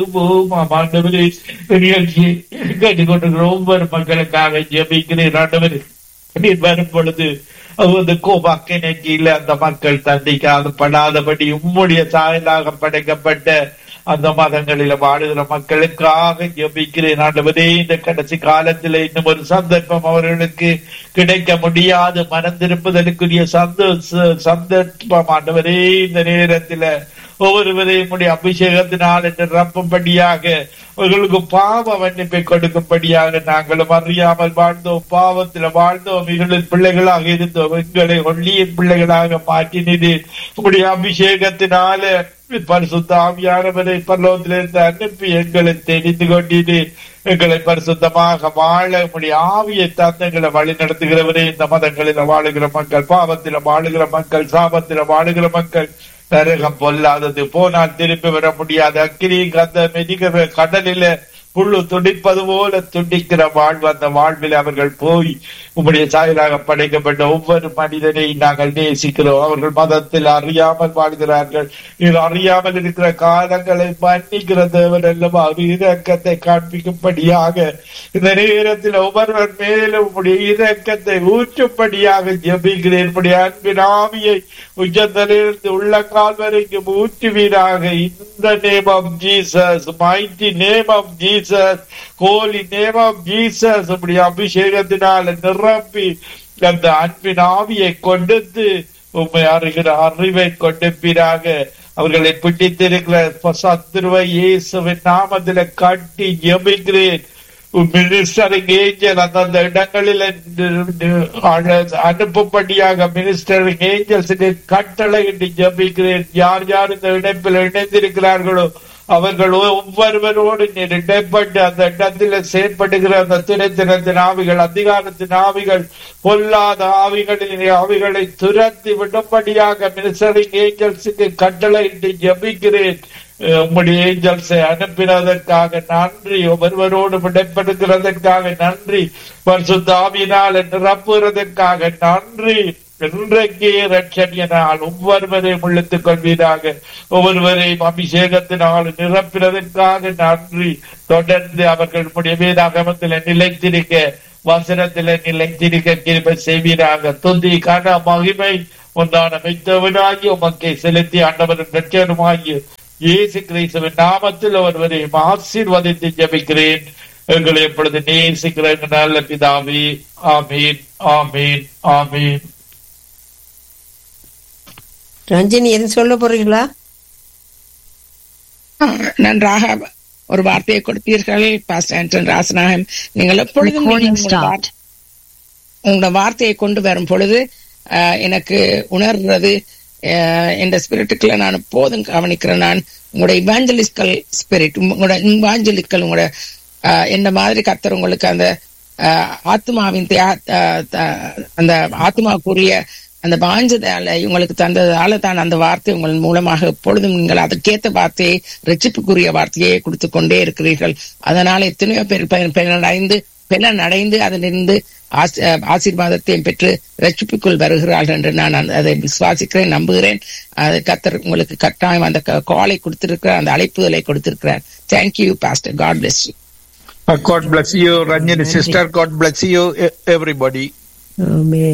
போவோம் ஆண்டவரே நிகழ்ச்சியை கேட்டுக்கொண்டிருக்கிற ஒவ்வொரு மக்களுக்காக ஜெபிக்கிறேன் ஆண்டவரே நீர் வரும் பொழுது அந்த கோபாக்கினை கீழே அந்த மக்கள் தண்டிக்காது படாதபடி உம்முடைய சாயலாக படைக்கப்பட்ட அந்த மதங்களில வாழுகிற மக்களுக்காக ஜெபிக்கிறேன் ஆண்டவரே இந்த கடைசி காலத்துல இன்னும் ஒரு சந்தர்ப்பம் அவர்களுக்கு கிடைக்க முடியாது மனம் திருப்புதலுக்குரிய சந்த சந்தர்ப்பம் ஆண்டவரே இந்த நேரத்துல ஒவ்வொருவரையும் உடைய அபிஷேகத்தினால் என்று ரப்பும்படியாக அவர்களுக்கு பாவ மன்னிப்பை கொடுக்கும்படியாக நாங்களும் அறியாமல் வாழ்ந்தோம் பாவத்தில் வாழ்ந்தோம் எங்களின் பிள்ளைகளாக இருந்தோம் எங்களை ஒள்ளியின் பிள்ளைகளாக மாற்றினது உங்களுடைய அபிஷேகத்தினால பரிசுத்த ஆவியானவரை பல்லவத்திலிருந்து அனுப்பி எங்களை தெரிந்து கொண்டீது எங்களை பரிசுத்தமாக வாழ உடைய ஆவியை தந்தங்களை வழி நடத்துகிறவரே இந்த மதங்களில வாழுகிற மக்கள் பாவத்தில வாழுகிற மக்கள் சாபத்தில வாழுகிற மக்கள் நரகம் பொல்லாதது போனால் திருப்பி வர முடியாது அக்கிரி கந்த மெதிகிற கடலில புல்லு துடிப்பது போல துடிக்கிற வாழ்வு அந்த வாழ்வில் அவர்கள் போய் உங்களுடைய சாயலாக படைக்கப்பட்ட ஒவ்வொரு மனிதனை நாங்கள் நேசிக்கிறோம் அவர்கள் மதத்தில் அறியாமல் வாழ்கிறார்கள் இது அறியாமல் இருக்கிற காலங்களை மன்னிக்கிற தேவன் அல்லவா இரக்கத்தை காண்பிக்கும்படியாக இந்த நேரத்தில் ஒவ்வொருவர் மேலும் உங்களுடைய இரக்கத்தை ஊற்றும்படியாக ஜபிக்கிறேன் என்னுடைய அன்பின் ஆவியை உச்சந்தலிருந்து உள்ளங்கால் வரைக்கும் ஊற்றுவீராக இந்த name of Jesus mighty name of Jesus holy name of Jesus அப்படி அபிஷேகத்தினால நிரப்பி அந்த அன்பின் ஆவியை கொடுத்து உண்மை அறிகிற அறிவை கொடுப்பீராக அவர்களை பிடித்திருக்கிற சத்துருவை இயேசுவின் நாமத்தில கட்டி ஜெபிக்கிறேன் மினிஸ்டரிங் ஏஞ்சல் அந்தந்த இடங்களில் அனுப்பும்படியாக மினிஸ்டரிங் ஏஞ்சல்ஸுக்கு கட்டளையிட்டு ஜபிக்கிறேன் யார் யார் இந்த இணைப்பில் இணைந்திருக்கிறார்களோ அவர்கள் ஒவ்வொருவரோடு நீர் இடைப்பட்டு அந்த இடத்தில் செயற்படுகிற அந்த துணைத்தினத்தின் ஆவிகள் அதிகாரத்தின் ஆவிகள் பொல்லாத ஆவிகளின் ஆவிகளை துரத்தி விடும்படியாக மினிஸ்டரிங் ஏஞ்சல்ஸுக்கு கட்டளையிட்டு ஜபிக்கிறேன் உம்முடைய ஏஞ்சல்ஸை அனுப்பினதற்காக நன்றி ஒவ்வொருவரோடு விடைப்படுகிறதற்காக நன்றி பரிசுத்தாவினால் நிரப்புகிறதற்காக நன்றி இன்றைக்கே ரட்சணியனால் ஒவ்வொருவரையும் உள்ளத்துக் கொள்வீராக ஒவ்வொருவரையும் அபிஷேகத்தினால் நிரப்பினதற்காக நன்றி தொடர்ந்து அவர்கள் உடைய வேதாகமத்தில் நிலைத்திருக்க வசனத்தில் நிலைத்திருக்க கிருபை செய்வீராக துந்தி கன மகிமை உண்டான மெத்தவனாகி உமக்கை செலுத்தி ஆண்டவரின் ரட்சனுமாகிய இயேசு கிறிஸ்துவின் நாமத்தில் ஒருவரையும் ஆசீர்வதித்து ஜபிக்கிறேன் எங்களை எப்பொழுது நேசிக்கிற நல்ல பிதாவே ஆமீன் ஆமீன் ஆமீன் ரஞ்சினி எதுவும் சொல்ல போறீங்களா நன்றாக ஒரு வார்த்தையை கொடுத்தீர்கள் பாஸ்டர் ஆண்டன் ராசநாயகம் நீங்கள் எப்பொழுதும் உங்களோட வார்த்தையை கொண்டு வரும் பொழுது எனக்கு உணர்றது என்ற ஸ்பிரிட்டுக்குள்ள நான் எப்போதும் கவனிக்கிறேன் நான் உங்களோட இவாஞ்சலிஸ்கல் ஸ்பிரிட் உங்களோட இவாஞ்சலிக்கல் உங்களோட என்ன மாதிரி கத்தர் உங்களுக்கு அந்த ஆத்மாவின் அந்த ஆத்மாக்குரிய அந்த வாஞ்சதால உங்களுக்கு தந்ததால தான் அந்த வார்த்தை உங்கள் மூலமாக எப்பொழுதும் நீங்கள் அதற்கேற்ற வார்த்தையை ரட்சிப்புக்குரிய வார்த்தையை கொடுத்து கொண்டே இருக்கிறீர்கள் அதனால எத்தனையோ பேர் பயனடைந்து பலன் அடைந்து அதிலிருந்து ஆசீர்வாதத்தையும் பெற்று ரட்சிப்புக்குள் வருகிறார்கள் என்று நான் அதை விசுவாசிக்கிறேன் நம்புகிறேன் அது கத்தர் உங்களுக்கு கட்டாயம் அந்த காலை கொடுத்திருக்கிறார் அந்த அழைப்புதலை கொடுத்திருக்கிறார் thank you pastor God bless you God bless you, Ranjini sister. God bless you, everybody. Amen.